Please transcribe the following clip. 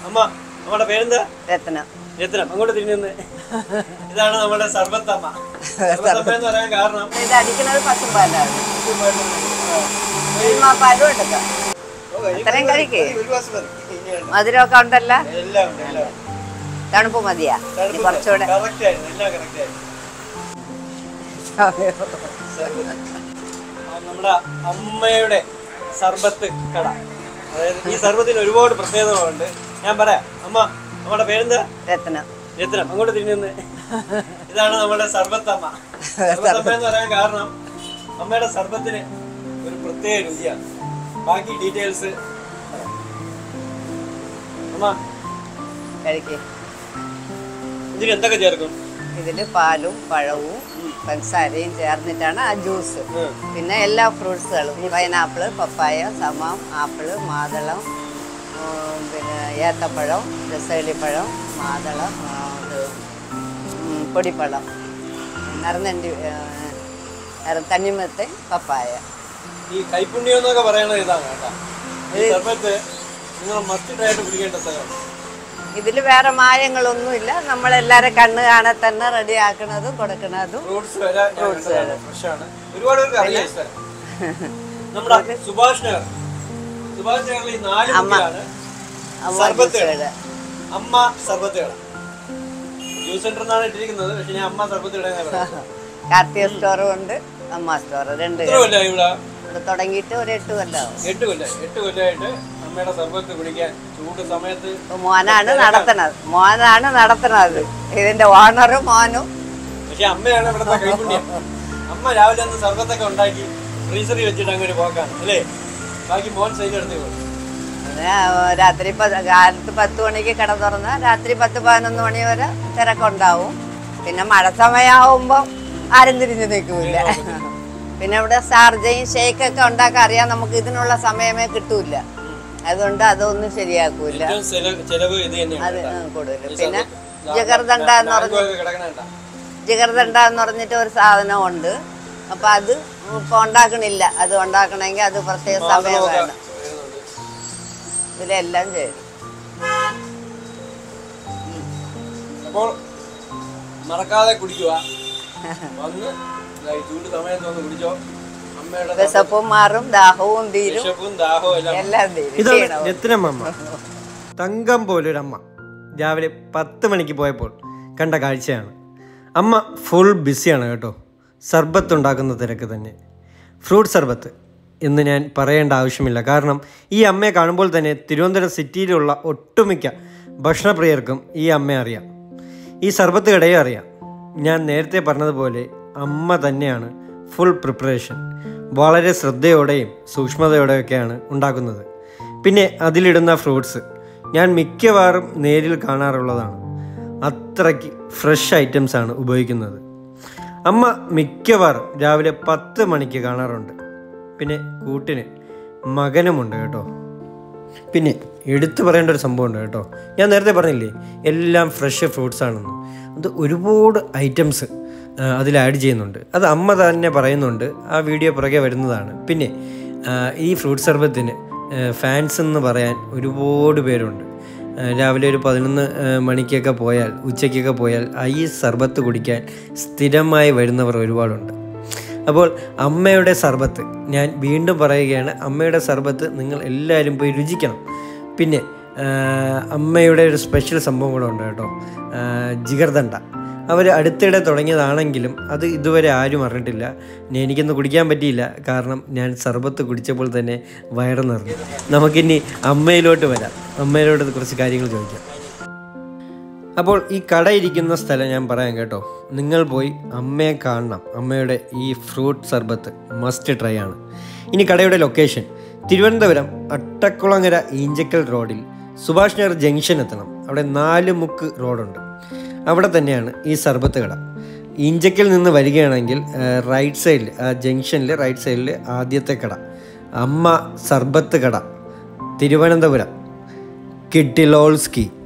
അമ്മ നമ്മുടെ പേരെന്താ രത്ന രത്നം അങ്ങോട്ട് തിരിഞ്ഞു ഇതാണ് നമ്മുടെ സർബത്തമ്മ സർബത്തമ്മ എന്ന് പറയാൻ കാരണം ഇത് അടിക്കുന്നത് പശുമ്പാലാണ് പാലും എടുക്കാം അത്രയും കഴിക്കേ ഒരു ഗ്ലാസ് മതി ഇനിയാണ്. മധുരമൊക്കെ ഉണ്ടല്ലോ എല്ലാം ഉണ്ട് എല്ലാം ഉണ്ട്. തണുപ്പ് മതിയാ ഇനി കുറച്ചുകൂടെ Correct ആയിരുന്നു, എല്ലാം correct ആയിരുന്നു. ആ, നമ്മുടെ അമ്മയുടെ സർബത്ത് കട അതായത് ഈ സർബത്തിന് ഒരുപാട് പ്രത്യേകതകളുണ്ട് ഞാൻ പറയാം അമ്മ നമ്മുടെ പേരെന്താ രത്ന രത്നം അങ്ങോട്ട് തിരിഞ്ഞു ഇതാണ് നമ്മുടെ സർബത്തമ്മ സർബത്തമ്മ എന്ന് പറയാൻ കാരണം അമ്മയുടെ സർബത്തിന് ഒരു പ്രത്യേക രുചിയാണ് ബാക്കി ഡീറ്റെയിൽസ് അമ്മ കഴിക്കേ ഇതിന് എന്തൊക്കെ ചേർക്കും ഇതിൽ പാലും പഴവും പഞ്ചസാരയും ചേർന്നിട്ടാണ് ആ ജ്യൂസ് ഉം. പിന്നെ എല്ലാ ഫ്രൂട്ട്സുകളും പൈനാപ്പിള് പപ്പായ സമം ആപ്പിള് മാതളം ഉം, പിന്നെ ഏത്തപ്പഴം രസകളിപ്പഴം മാതളം ആ, ഇത്, ഉം, പൊടിപ്പഴം നിറഞ്ഞണ്ടി തണ്ണിമത്ത് പപ്പായ ഈ കൈപ്പുണ്യം എന്നൊക്കെ പറയുന്നത് ഇതാണ് കേട്ടോ ഈ സർബത്ത് നിങ്ങൾ മസ്റ്റായിട്ട് കുടിക്കേണ്ട സ്ഥലമാണ് ഇതിൽ വേറെ മായങ്ങളൊന്നുമില്ല നമ്മളെല്ലാവരും കണ്ണ് കാണാൻ തന്നെ റെഡി ആക്കണതും കൊടുക്കണതും ഫ്രൂട്ട്സ് വരെ ഫ്രഷ് ആണ് ഒരുപാട് പേർക്ക് അറിയാം ഈ സ്ഥലം നമ്മുടെ സുഭാഷ് നഗർ സുഭാഷ് നഗറിൽ ഈ നാല് മുക്കിലാണ് അമ്മ സർബത്ത് ജ്യൂസ് കട. അമ്മ സർബത്ത് കട ജ്യൂസ് സെന്റർ എന്നാണ് ഇട്ടിരിക്കുന്നത് പക്ഷെ ഞാൻ അമ്മ സർബത്ത് കട എന്നാ പറയുന്നത് കാർത്തിക സ്റ്റോറും ഉണ്ട് അമ്മ സ്റ്റോർ രണ്ട് എത്ര കൊല്ലമായി ഇവിടെ ഇവിടെ തുടങ്ങിയിട്ട് ഒരു എട്ട് കൊല്ലമാവും എട്ട് കൊല്ലം എട്ട് കൊല്ലമായിട്ട് അമ്മയുടെ സർബത്ത് കുടിക്കാൻ ചൂട് സമയത്ത് ഇപ്പൊ മോനാണ് നടത്തണത് മോനാണ് നടത്തണത് ഇതിന്റെ ഓണറും മോനും പക്ഷെ അമ്മയാണ് ഇവിടുത്തെ കൈപുണ്യം അമ്മ രാവിലെ ഒന്ന് സർബത്തൊക്കെ ഉണ്ടാക്കി ഫ്രീസറിൽ വെച്ചിട്ട് അങ്ങനെ പോക്കാണ് അല്ലേ ബാക്കി മോൻ സൈഡ് എടുത്ത് പോകും പിന്നെ രാത്രി പ- കാലത്ത് പത്ത് മണിക്ക് കട തുറന്നാൽ രാത്രി പത്ത് പതിനൊന്ന് മണി വരെ തിരക്കുണ്ടാവും പിന്നെ മഴ സമയമാകുമ്പോൾ ആരും തിരിഞ്ഞു നിൽക്കൂല പിന്നെ ഇവിടെ ഷാർജയും ഷേക്കൊക്കെ ഉണ്ടാക്കാൻ അറിയാൻ നമുക്ക് ഇതിനുള്ള സമയമേ കിട്ടൂല അതുകൊണ്ട് അതൊന്നും ശരിയാക്കൂല ഏറ്റവും ചെലവ് ചെലവ് ഇത് തന്നെയാണ് അത് കേട്ടോ. കൂടുതൽ ഈ പിന്നെ സർബത്ത് ജഗർദണ്ഡ എന്ന് പറഞ്ഞ നാലുപേർക്ക് കിടക്കണ കണ്ടാ? ജിഗർദണ്ഡ എന്ന് പറഞ്ഞിട്ട് ഒരു സാധനമുണ്ട് അപ്പൊ അത് ഇപ്പൊ ഉണ്ടാക്കണില്ല അത് ഉണ്ടാക്കണമെങ്കിൽ അത് പ്രത്യേക സമയം മാതളമൊക്കെ വേണം വരുന്നുണ്ട്. ഇതിലെല്ലാം ചെയ്യും അപ്പോൾ മറക്കാതെ കുടിക്കുക വന്ന് ദാ ഈ ചൂട് സമയത്ത് വന്ന് കുടിച്ചോ അമ്മയുടെ വിശപ്പും മാറും ദാഹവും തീരും വിശപ്പും ദാഹവും എല്ലാം എല്ലാം തീരും ഇതാണ് ക്ഷീണവും. രത്നമ്മ തങ്കം പോലൊരമ്മ രാവിലെ പത്ത് മണിക്ക് പോയപ്പോൾ കണ്ട കാഴ്ചയാണ് അമ്മ ഫുൾ ബിസിയാണ് കേട്ടോ സർബത്ത് ഉണ്ടാക്കുന്ന തിരക്ക് തന്നെ ഫ്രൂട്ട് സർബത്ത് എന്ന് ഞാൻ പറയേണ്ട ആവശ്യമില്ല കാരണം ഈ അമ്മയെ കാണുമ്പോൾ തന്നെ തിരുവനന്തപുരം സിറ്റിയിലുള്ള ഒട്ടുമിക്ക ഭക്ഷണപ്രിയർക്കും ഈ അമ്മയെ അറിയാം ഈ സർബത്ത് കടയെ അറിയാം ഞാൻ നേരത്തെ പറഞ്ഞതുപോലെ അമ്മ തന്നെയാണ് ഫുൾ പ്രിപ്പറേഷൻ വളരെ ശ്രദ്ധയോടെയും സൂക്ഷ്മതയോടെയൊക്കെയാണ് ഉണ്ടാക്കുന്നത് പിന്നെ അതിലിടുന്ന ഫ്രൂട്ട്സ് ഞാൻ മിക്കവാറും നേരിൽ കാണാറുള്ളതാണ് അത്രയ്ക്ക് ഫ്രഷ് ഐറ്റംസ് ആണ് ഉപയോഗിക്കുന്നത് അമ്മ മിക്കവാറും രാവിലെ പത്ത് മണിക്ക് കാണാറുണ്ട് പിന്നെ കൂട്ടിന് മകനുമുണ്ട് കേട്ടോ പിന്നെ എടുത്തു പറയേണ്ട ഒരു സംഭവമുണ്ട് കേട്ടോ ഞാൻ നേരത്തെ പറഞ്ഞില്ലേ എല്ലാം ഫ്രഷ് ഫ്രൂട്ട്സ് ആണെന്ന് അത് ഒരുപാട് ഐറ്റംസ് അതിൽ ആഡ് ചെയ്യുന്നുണ്ട് അത് അമ്മ തന്നെ പറയുന്നുണ്ട് ആ വീഡിയോ പുറകെ വരുന്നതാണ് പിന്നെ ആ, ഈ ഫ്രൂട്ട് സർബത്തിന് ഫാൻസ് എന്ന് പറയാൻ ഒരുപാട് പേരുണ്ട് ആ, രാവിലെ ഒരു പതിനൊന്ന് ആ, മണിക്കൊക്കെ പോയാൽ ഉച്ചയ്ക്കൊക്കെ പോയാൽ ആ ഈ സർബത്ത് കുടിക്കാൻ സ്ഥിരമായി വരുന്നവർ ഒരുപാടുണ്ട് അപ്പോൾ അമ്മയുടെ സർബത്ത് ഞാൻ വീണ്ടും പറയുകയാണ് അമ്മയുടെ സർബത്ത് നിങ്ങൾ എല്ലാവരും പോയി രുചിക്കണം പിന്നെ ആ, അമ്മയുടെ ഒരു സ്പെഷ്യൽ സംഭവം കൂടെ ഉണ്ട് കേട്ടോ ആ, ജിഗർദണ്ഡ അവർ അടുത്തിടെ തുടങ്ങിയതാണെങ്കിലും അത് ഇതുവരെ ആരും അറിഞ്ഞിട്ടില്ല ഇനി എനിക്കൊന്ന് കുടിക്കാൻ പറ്റിയില്ല കാരണം ഞാൻ സർബത്ത് കുടിച്ചപ്പോൾ തന്നെ വയറ് നിറഞ്ഞു നമുക്കിനി അമ്മയിലോട്ട് വരാം അമ്മയിലോട്ട് കുറച്ച് കാര്യങ്ങൾ ചോദിക്കാം അപ്പോൾ ഈ കട ഇരിക്കുന്ന സ്ഥലം ഞാൻ പറയാം കേട്ടോ നിങ്ങൾ പോയി അമ്മയെ കാണണം അമ്മയുടെ ഈ ഫ്രൂട്ട് സർബത്ത് മസ്റ്റ് ട്രൈ ആണ് ഇനി കടയുടെ ലൊക്കേഷൻ തിരുവനന്തപുരം അട്ടക്കുളങ്ങര ഈഞ്ചക്കൽ റോഡിൽ സുഭാഷ് നഗർ ജംഗ്ഷൻ എത്തണം അവിടെ നാല് മുക്ക് റോഡുണ്ട് അവിടെ തന്നെയാണ് ഈ സർബത്ത് കട ഈഞ്ചക്കൽ നിന്ന് വരികയാണെങ്കിൽ റൈറ്റ് സൈഡിൽ ആ ജംഗ്ഷനിൽ റൈറ്റ് സൈഡിൽ ആദ്യത്തെ കട അമ്മ സർബത്ത് കട തിരുവനന്തപുരം കിട്ടിലോൾസ്കി